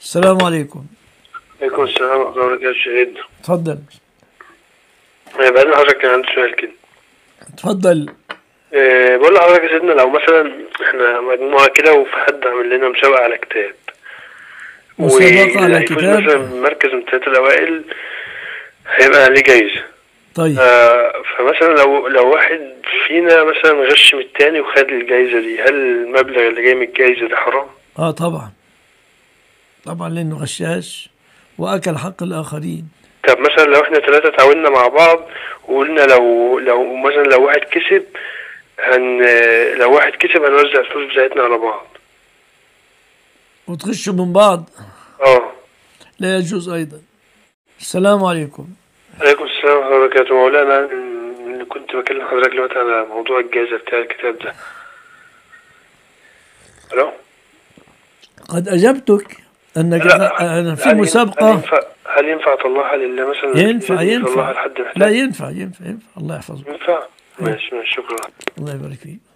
السلام عليكم عليكم السلام ورحمة الله وبركاته شهيد تفضل بعدين حضرتك كان عندي سؤال كده تفضل إيه بقول لحضرتك يا سيدنا لو مثلا احنا مجموعة كده وفي حد عامل لنا مسابقة على كتاب مسابقة على واللي هيفوز مثلا كتاب مركز من الثلاثة الأوائل هيبقى ليه جايزة طيب آه، فمثلا لو لو واحد فينا مثلا غش من التاني وخد الجايزة دي هل المبلغ اللي جاي من الجايزة ده حرام؟ اه طبعا طبعا لانه غشاش واكل حق الاخرين طب مثلا لو احنا ثلاثة تعاوننا مع بعض وقلنا لو لو مثلا لو واحد كسب هن لو واحد كسب هنوزع الفلوس بتاعتنا على بعض وتغشوا من بعض اه لا يجوز ايضا السلام عليكم عليكم السلام ورحمة الله وبركاته مولانا اللي كنت بكلم حضرتك دلوقتي على موضوع الجائزة بتاع الكتاب ده الو قد اجبتك انك لا أنا في هل ين- هل مسابقه ينفع هل ينفع اطلعها لله مثلا ينفع لازم ينفع اطلعها لحد محتاج لا ينفع ينفع ينفع الله يحفظك ينفع ماشي ماشي شكرا الله يبارك فيك